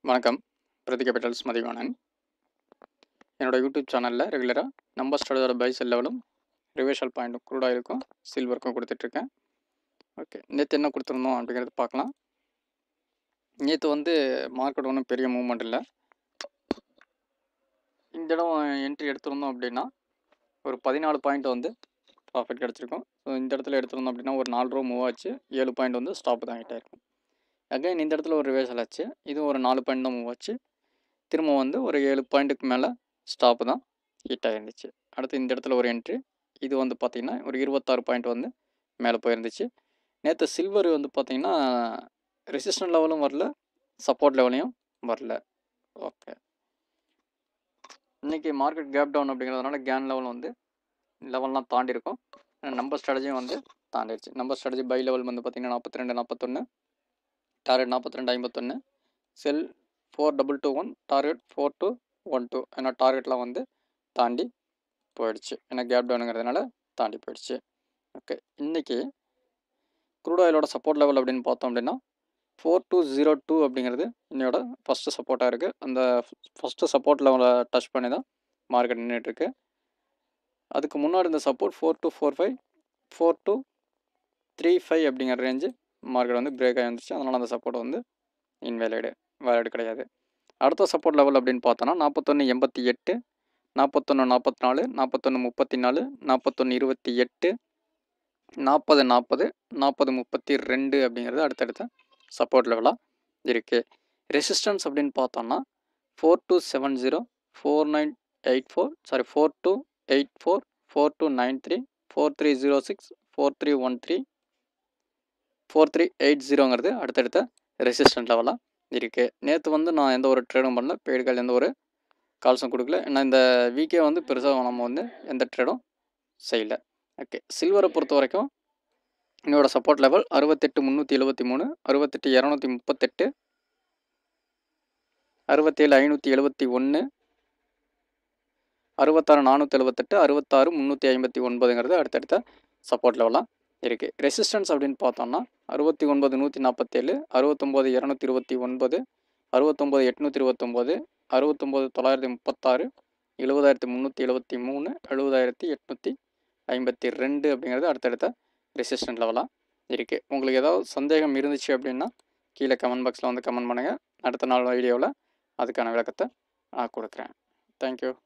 வணக்கம் பிரதி கேபிட்டல்ஸ் மதிவாணன் என்னோட யூடியூப் சேனலில் ரெகுலராக நம்பர் ஸ்டடோட பை செல் லெவலும் ரிவேஷல் பாயிண்ட்டும் க்ரூட் ஆயிலுக்கும் சில்வருக்கும் கொடுத்துட்ருக்கேன் ஓகே நேற்று என்ன கொடுத்துருந்தோம் அப்படிங்கிறது பார்க்கலாம் நேற்று வந்து மார்க்கெட் ஒன்றும் பெரிய மூவ்மெண்ட் இல்லை இந்த இடம் என்ட்ரி எடுத்திருந்தோம் அப்படின்னா ஒரு பதினாலு பாயிண்ட் வந்து ப்ராஃபிட் கிடச்சிருக்கும் ஸோ இந்த இடத்துல எடுத்திருந்தோம் அப்படின்னா ஒரு நாலு ரூபா மூவ் ஆச்சு ஏழு பாயிண்ட் வந்து ஸ்டாப் தான் ஹிட் ஆயிருக்கும் அகைன் இந்த இடத்துல ஒரு ரிவேர்சல் ஆச்சு இது ஒரு நாலு பாயிண்ட் தான் மூவ் ஆச்சு திரும்ப வந்து ஒரு ஏழு பாயிண்ட்டுக்கு மேலே ஸ்டாப்பு தான் ஹிட் ஆகிருந்துச்சு அடுத்து இந்த இடத்துல ஒரு என்ட்ரி இது வந்து பார்த்திங்கன்னா ஒரு இருபத்தாறு பாயிண்ட் வந்து மேலே போயிருந்துச்சு நேற்று சில்வர் வந்து பார்த்திங்கன்னா ரெசிஸ்டன்ட் லெவலும் வரல சப்போர்ட் லெவலையும் வரல ஓகே இன்றைக்கி மார்க்கெட் கேப் டவுன் அப்படிங்கிறதுனால கேன் லெவல் வந்து லெவல்லாம் தாண்டி இருக்கும் நம்பர் ஸ்ட்ராட்டஜியும் வந்து தாண்டிடுச்சு நம்பர் ஸ்ட்ராட்டஜி பை லெவல் வந்து பார்த்திங்கன்னா நாற்பத்தி ரெண்டு நாற்பத்தொன்று டார்கெட் நாற்பத்தி ரெண்டு ஐம்பத்தொன்று sell four double two one target four two one two ஏன்னா டார்கெட்லாம் வந்து தாண்டி போயிடுச்சு ஏன்னா கேப் டவுனுங்கிறதுனால தாண்டி போயிடுச்சு ஓகே இன்றைக்கி க்ரூட் ஆயிலோட சப்போர்ட் லெவல் அப்படின்னு பார்த்தோம் அப்படின்னா ஃபோர் டூ ஜீரோ டூ அப்படிங்கிறது என்னோட ஃபஸ்ட்டு சப்போர்ட்டாக இருக்குது அந்த ஃபஸ்ட்டு சப்போர்ட் லெவலை டச் பண்ணி தான் மார்க்கெட் நின்றுட்டுருக்கு அதுக்கு முன்னாடி இந்த support four two four five four two three five அப்படிங்கிற ரேஞ்சு மார்க்கெட் வந்து பிரேக் ஆகி வந்துச்சு அதனால் அந்த சப்போர்ட் வந்து இன்வேலிடு வேலிடு கிடையாது அடுத்த சப்போர்ட் லெவல் அப்படின்னு பார்த்தோன்னா நாற்பத்தொன்று எண்பத்தி எட்டு நாற்பத்தொன்று நாற்பத்தி நாலு நாற்பத்தொன்று முப்பத்தி நாலு நாற்பத்தொன்று இருபத்தி எட்டு நாற்பது நாற்பது நாற்பது முப்பத்தி ரெண்டு அப்படிங்கிறது அடுத்தடுத்த சப்போர்ட் லெவலாக இருக்குது ரெசிஸ்டன்ஸ் அப்படின்னு பார்த்தோன்னா four two seven zero four nine eight four sorry four two eight four four two nine three four three zero six four three one three four three eight ஜீரோங்கிறது அடுத்தடுத்த ரெசிஸ்டன்ட் லெவலாக இருக்குது நேற்று வந்து நான் எந்த ஒரு ட்ரேடும் பண்ணல பெய்டுகள் எந்த ஒரு கால்ஸும் கொடுக்கல ஏன்னா இந்த வீக்கே வந்து பெருசாக நம்ம வந்து எந்த ட்ரேடும் செய்யலை ஓகே சில்வரை பொறுத்த வரைக்கும் என்னோடய சப்போர்ட் லெவல் அறுபத்தெட்டு முந்நூற்றி எழுபத்தி மூணு அறுபத்தெட்டு இரநூத்தி முப்பத்தெட்டு அறுபத்தேழு ஐநூற்றி எழுபத்தி ஒன்று அறுபத்தாறு நானூற்றி எழுபத்தெட்டு அறுபத்தாறு முந்நூற்றி ஐம்பத்தி ஒன்பதுங்கிறது அடுத்தடுத்த சப்போர்ட் லெவலாக இருக்குது ரெசிஸ்டன்ஸ் அப்படின்னு பார்த்தோம்னா அறுபத்தி ஒன்பது நூற்றி நாற்பத்தேழு அறுபத்தொம்போது இரநூத்தி இருபத்தி ஒன்பது அறுபத்தொம்போது எட்நூற்றி இருபத்தொம்போது அறுபத்தொம்போது தொள்ளாயிரத்தி முப்பத்தாறு எழுபதாயிரத்தி முந்நூற்றி எழுபத்தி மூணு எழுபதாயிரத்தி எட்நூற்றி ஐம்பத்தி ரெண்டு அப்படிங்கிறது அடுத்தடுத்த ரெசிஸ்டன்ட் லெவலாக இருக்குது உங்களுக்கு ஏதாவது சந்தேகம் இருந்துச்சு அப்படின்னா கீழே கமெண்ட் பாக்ஸில் வந்து கமெண்ட் பண்ணுங்கள் அடுத்த நாள் வீடியோவில் அதுக்கான விளக்கத்தை நான் கொடுக்குறேன் தேங்க்யூ